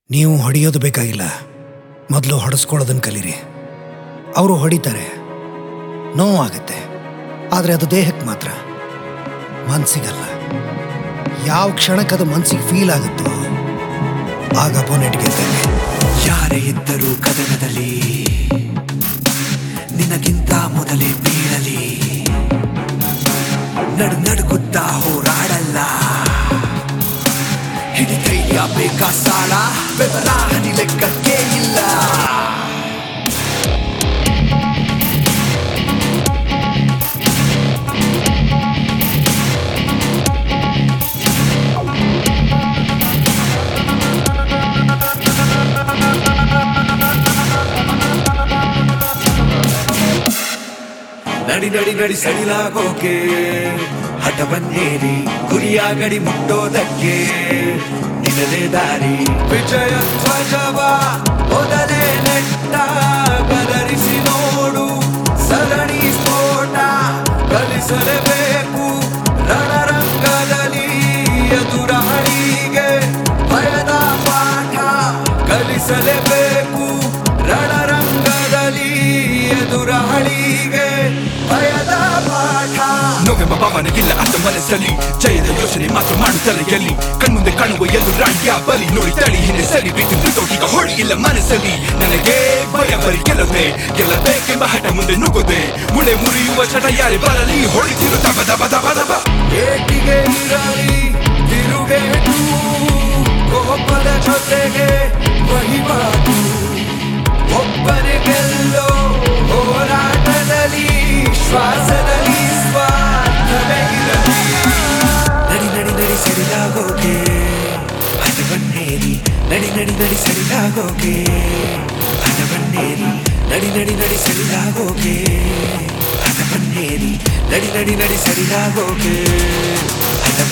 ನೀವು ಹೊಡೆಯೋದು ಬೇಕಾಗಿಲ್ಲ ಮೊದಲು ಹೊಡೆಸ್ಕೊಳ್ಳೋದನ್ನು ಕಲೀರಿ ಅವರು ಹೊಡಿತಾರೆ ನೋವಾಗುತ್ತೆ ಆದರೆ ಅದು ದೇಹಕ್ಕೆ ಮಾತ್ರ ಮನಸ್ಸಿಗಲ್ಲ ಯಾವ ಕ್ಷಣಕ್ಕೆ ಅದು ಮನಸ್ಸಿಗೆ ಫೀಲ್ ಆಗುತ್ತೋ ಆಗ ಅಪೋನೆಂಟ್ ಗೆದ್ದಂಗೆ ಯಾರೇ ಇದ್ದರೂ ಕದನದಲ್ಲಿ ನಿನಗಿಂತ ಮೊದಲೇ ಬೀಳಲಿ ನಡು ನಡುಗುತ್ತಾ ಹೋರಾಡಲ್ಲ ಹಿಡಿತೈಯ ಬೇಕಾ ಸಾಲ ಬೆವರ ಹನಿ ಲೆಕ್ಕಕ್ಕೆ ಇಲ್ಲ ನಡಿ ನಡಿ ನಡಿ ಸಡಿಲಾಗೋಕೆ ಹಠವನ್ನೇರಿ ಗುರಿಯ ಗಡಿ ಮುಟ್ಟೋದಕ್ಕೆ ನಿನ್ನದೇ ದಾರಿ ವಿಜಯ ಧ್ವಜವ ಮೊದಲೇ ನೆಟ್ಟ ಗದರಿಸಿ ನೋಡು ಸರಣಿ ಸ್ಫೋಟ ಕಲಿಸಲೇಬೇಕು ರಣರಂಗದಲ್ಲಿ ಎದುರ ಹಳಿಗೆ ಭಯದ ಪಾಠ ಕಲಿಸಲೇಬೇಕು ರಣರಂಗದಲ್ಲಿ ಎದುರ ಹಳಿಗೆ ಭಯದ ಪಾಠ ನೋವೆಂಬ ಭಾವನೆಗಿಲ್ಲ ಅತ್ತ ಮನಸ್ಸಲ್ಲಿ ಜಯದ ಯೋಚನೆ ಮಾತ್ರ ಮಾಡುತ್ತಲೇ ಎಲ್ಲಿ ಕಣ್ಮುಂದೆ ಕಾಣುವ ಎಂದು ರಾಣಿಯ ಬಲಿ ನೋಡಿ ತಳಿ ಹಿಂದೆ ಸರಿ ಬಿದ್ದು ಬಿದ್ದೋಗೀಗ ಹೊಳಿ ಇಲ್ಲ ಮನಸ್ಸಲ್ಲಿ ನನಗೆ ಭಯ ಬರಿ ಗೆಲ್ಲದೆ ಗೆಲ್ಲಬೇಕೆಂಬ ಹಠ ಮುಂದೆ ನುಗ್ಗದೆ ಮುಳೆ ಮುರಿಯುವ ಚಟ ಯಾರೇ ಬರಲಿ ಹೊಳಿತಿರು ದಬ ದಬ ದಬ ದಬ ಏಟಿಗೆ ಇರಲಿ ತಿರುಗೇಟು ಕೋಪದ ಜೊತೆಗೆ ವಹಿವಾಟು ಒಬ್ಬನೇ ಗೆಲ್ಲೋ ಹೋರಾಟದಲ್ಲಿ ಶ್ವಾಸದಲ್ಲಿ ಸ್ವಾರ್ಥವೇ ಇರಲಿ ನಡಿ ನಡಿ ನಡಿ ಸರಿಲಾಗೋಕೆ ಹಠವನ್ನೇರಿ ನಡಿ ನಡಿ ನಡಿ ಸರಿಲಾಗೋಕೆ ಹಠವನ್ನೇರಿ ನಡಿ ನಡಿ ನಡಿ ಸರಿಲಾಗೋಕೆ ಹಠವನ್ನೇರಿ ನಡಿ ನಡಿ ನಡಿ ಸರಿಲಾಗೋಕೆ ಹಠ